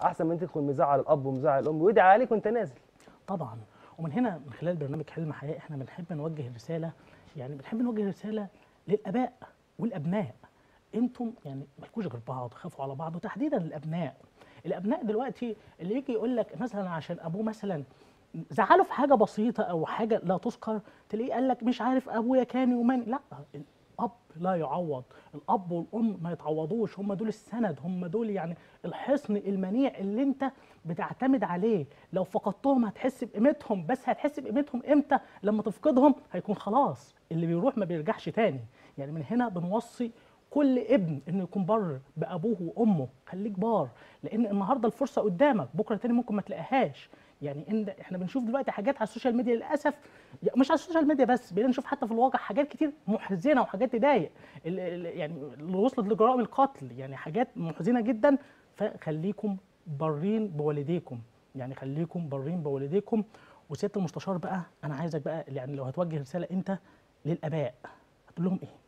احسن من انت تكون مزعل الاب ومزعل الام ويدعي عليك وانت نازل طبعا ومن هنا من خلال برنامج حلم حياه احنا بنحب نوجه رساله يعني بنحب نوجه رساله للاباء والابناء انتم يعني مالكوش غير بعض خافوا على بعض وتحديدا الابناء الابناء دلوقتي اللي يجي يقول لك مثلا عشان ابوه مثلا زعله في حاجه بسيطه او حاجه لا تذكر تلاقيه قال لك مش عارف ابويا كان يوماني لا الاب لا يعوض الاب والام ما يتعوضوش هم دول السند هم دول يعني الحصن المنيع اللي انت بتعتمد عليه لو فقدتهم هتحس بقيمتهم بس هتحس بقيمتهم امتى لما تفقدهم هيكون خلاص اللي بيروح ما بيرجعش تاني يعني من هنا بنوصي كل ابن انه يكون بر بابوه وامه خليك بار لان النهارده الفرصه قدامك بكره تاني ممكن ما تلاقيهاش يعني ان احنا بنشوف دلوقتي حاجات على السوشيال ميديا للاسف مش على السوشيال ميديا بس بقينا نشوف حتى في الواقع حاجات كتير محزنه وحاجات تضايق ال- ال- يعني اللي وصلت لجرائم القتل يعني حاجات محزنه جدا فخليكم برين بوالديكم يعني خليكم برين بوالديكم وسياده المستشار بقى انا عايزك بقى يعني لو هتوجه رساله انت للاباء هتقول لهم ايه؟